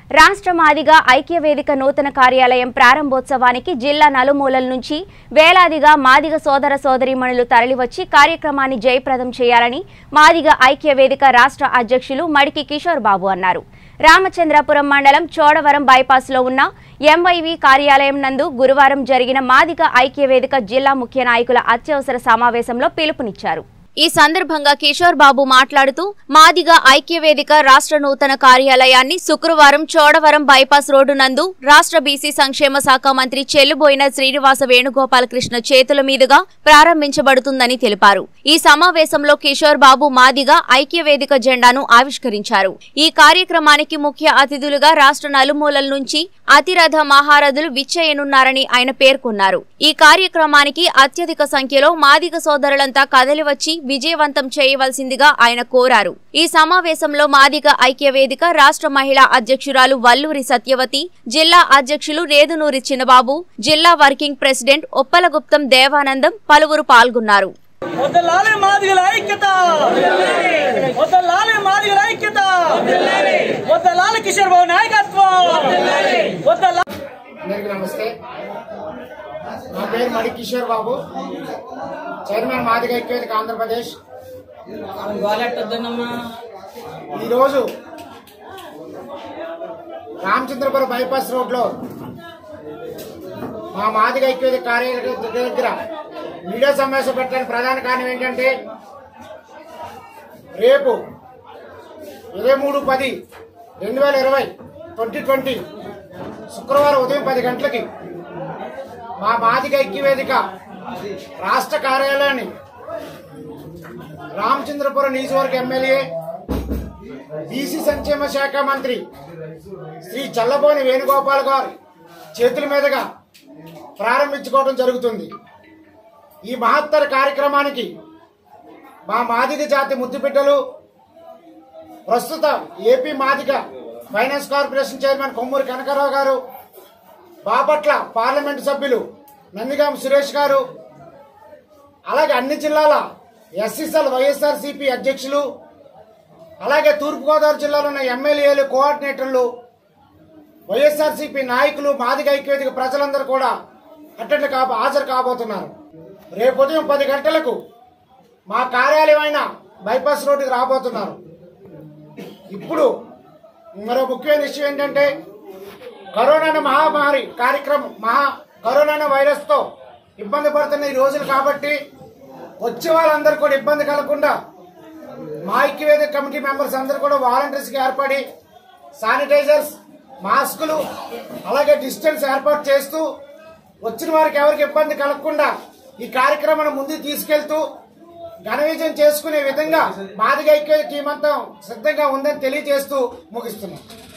రాష్ట్ర మాదిగా ఐక్యవేదిక నూతన కార్యాలయం ప్రారంభోత్సవానికి జిల్లా నలుమూలల నుంచి వేలాదిగా మాదిగ సోదర సోదరీమణులు తరలివచ్చి కార్యక్రమాన్ని జయప్రదం చేయాలని మాదిగ ఐక్యవేదిక రాష్ట్ర అధ్యక్షులు మడికి కిషోర్ బాబు అన్నారు రామచంద్రపురం మండలం చోడవరం బైపాస్లో ఉన్న ఎంవైవి కార్యాలయం నందు గురువారం జరిగిన మాదిగ ఐక్యవేదిక జిల్లా ముఖ్య నాయకుల అత్యవసర సమావేశంలో పిలుపునిచ్చారు ఈ సందర్భంగా కిషోర్ బాబు మాట్లాడుతూ మాదిగ ఐక్యవేదిక రాష్ట్ర నూతన కార్యాలయాన్ని శుక్రవారం చోడవరం బైపాస్ రోడ్డు నందు రాష్ట్ర బీసీ సంక్షేమ శాఖ మంత్రి చెల్లుబోయిన శ్రీనివాస వేణుగోపాలకృష్ణ చేతుల మీదుగా ప్రారంభించబడుతుందని తెలిపారు ఈ సమావేశంలో కిషోర్ బాబు మాదిగ ఐక్యవేదిక జెండాను ఆవిష్కరించారు ఈ కార్యక్రమానికి ముఖ్య అతిథులుగా రాష్ట్ర నలుమూలల నుంచి అతిరథ మహారథులు విచ్చేయనున్నారని ఆయన పేర్కొన్నారు ఈ కార్యక్రమానికి అత్యధిక సంఖ్యలో మాదిగ సోదరులంతా కదలివచ్చి విజయవంతం చేయవలసిందిగా ఆయన కోరారు ఈ సమావేశంలో మాదిగ ఐక్యవేదిక రాష్ట్ర మహిళా అధ్యక్షురాలు వల్లూరి సత్యవతి జిల్లా అధ్యక్షులు రేదునూరి చిన్నబాబు జిల్లా వర్కింగ్ ప్రెసిడెంట్ ఒప్పలగుప్తం దేవానందం పలువురు పాల్గొన్నారు వదలాలి మాదిగల ఐక్యత వదలాలి మాదిగల ఐక్యత వదలాలి కిషోర్ బాబు నాయకత్వం వదలా అందరికీ నమస్తే నా పేరు మడి కిషోర్ బాబు చైర్మన్ మాదిగ ఐక్యవేదిక ఆంధ్రప్రదేశ్ ఈరోజు రామచంద్రపురం బైపాస్ రోడ్లో మా మాదిగ ఐక్యవేదిక కార్యాలయం దగ్గర మీడియా సమావేశం పెట్టడానికి ప్రధాన కారణం ఏంటంటే రేపు ఇరవై మూడు పది రెండు వేల ఇరవై ట్వంటీ ట్వంటీ శుక్రవారం ఉదయం పది గంటలకి మా మాదిగ ఐక్యవేదిక రాష్ట్ర కార్యాలయాన్ని రామచంద్రపురం నియోజకవర్గ ఎమ్మెల్యే బీసీ సంక్షేమ శాఖ మంత్రి శ్రీ చల్లబోని వేణుగోపాల్ గారు చేతుల మీదుగా ప్రారంభించుకోవడం జరుగుతుంది ఈ మహత్తర కార్యక్రమానికి మా మాదిగ జాతి ముద్దుబిడ్డలు ప్రస్తుత AP Madiga finance corporation chairman Kommuri Kanakarao garu Bapatla parliament సభ్యులు నందిగాం సురేష్ గారు అలాగే అన్ని జిల్లాల ఎస్సీసీఎల్ వైఎస్ఆర్సీపీ అధ్యక్షులు అలాగే తూర్పుగోదావరి జిల్లాలో ఉన్న ఎమ్మెల్యేలు కోఆర్డినేటర్లు వైఎస్ఆర్సీపీ నాయకులు మాదిగ ఐక్యవేదిక ప్రజలందరూ కూడా అటెండ్ కా హాజరు కాబోతున్నారు రేపు ఉదయం పది గంటలకు మా కార్యాలయం అయిన బైపాస్ రోడ్డుకి రాబోతున్నారు ఇప్పుడు మరో ముఖ్యమైన విషయం ఏంటంటే కరోనా అనే మహామారి కార్యక్రమం మహా కరోనా అనే వైరస్ తో ఇబ్బంది పడుతున్న ఈ రోజులు కాబట్టి వచ్చే వాళ్ళందరూ కూడా ఇబ్బంది కలగకుండా మా ఐక్యవేదిక కమిటీ మెంబర్స్ అందరూ కూడా వాలంటీర్స్ కి ఏర్పడి శానిటైజర్స్ మాస్కులు అలాగే డిస్టెన్స్ ఏర్పాటు చేస్తూ వచ్చిన వారికి ఎవరికి ఇబ్బంది కలగకుండా ఈ కార్యక్రమాన్ని ముందుకు తీసుకెళ్తూ ఘన విజయం చేసుకునే విధంగా మాదిగ ఐక్యవేదిక టీం అంతా సిద్ధంగా ఉందని తెలియజేస్తూ ముగిస్తున్నాం